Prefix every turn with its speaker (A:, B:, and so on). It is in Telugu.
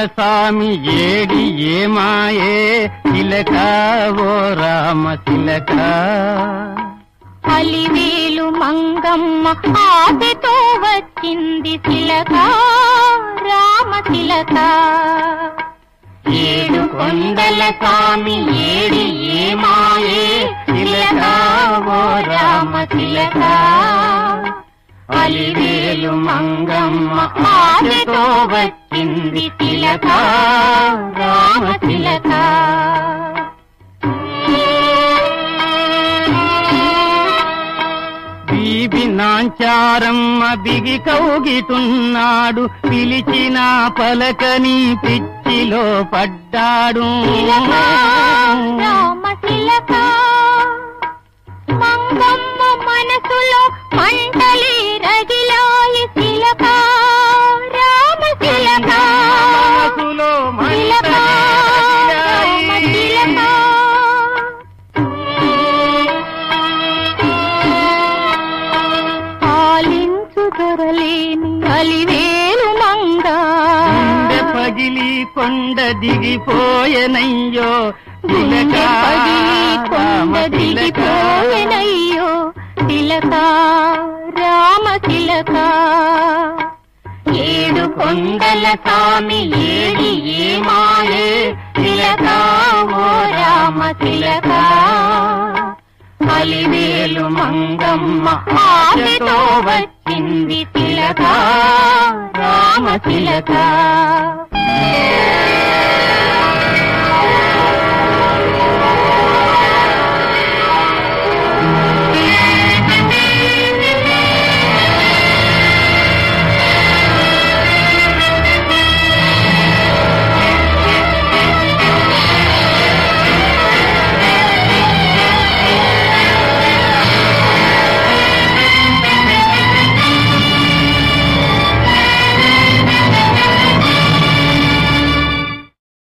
A: స్వామి ఏడి ఏమాయే తిలక ఓ రామ తిలక
B: అలివేలు మంగమ్మ ఆశతో వచ్చింది శిలక రామ శిలక
A: ఏడు కొండల స్వామి ఏడి ఏమాయే తిలక ఓ రామ తిలక అలివేలు మంగమ్మ ఆశతో వచ్చింది తిలక రామ తిలక బీబి నాంచారమ్మ బిగి కౌగిటున్నాడు పిలిచిన పలకని పిచ్చిలో పడ్డాడు
B: శిలక రామ శిలక మంగమ్మ మనసులో మంటలి రగిలాయి శిలక రామ శిలక
A: మనసులో
B: శిలక రామ శిలక పాలించు దొరలేని అలివేలు మంగా
A: గుండె పగిలి కొండ దిగిపోయెనయ్యో తిలక
B: గుండె పగిలి కొండ
A: రామ తిలక
B: దిగిపోయెనయ్యో తిలక రామ తిలక
A: ఏడు కొండల స్వామి ఏడి ఏమాయే తిలక ఓ రామ తిలక అలివేలు మంగమ్మ ఆశతో వచ్చింది తిలక రామ తిలక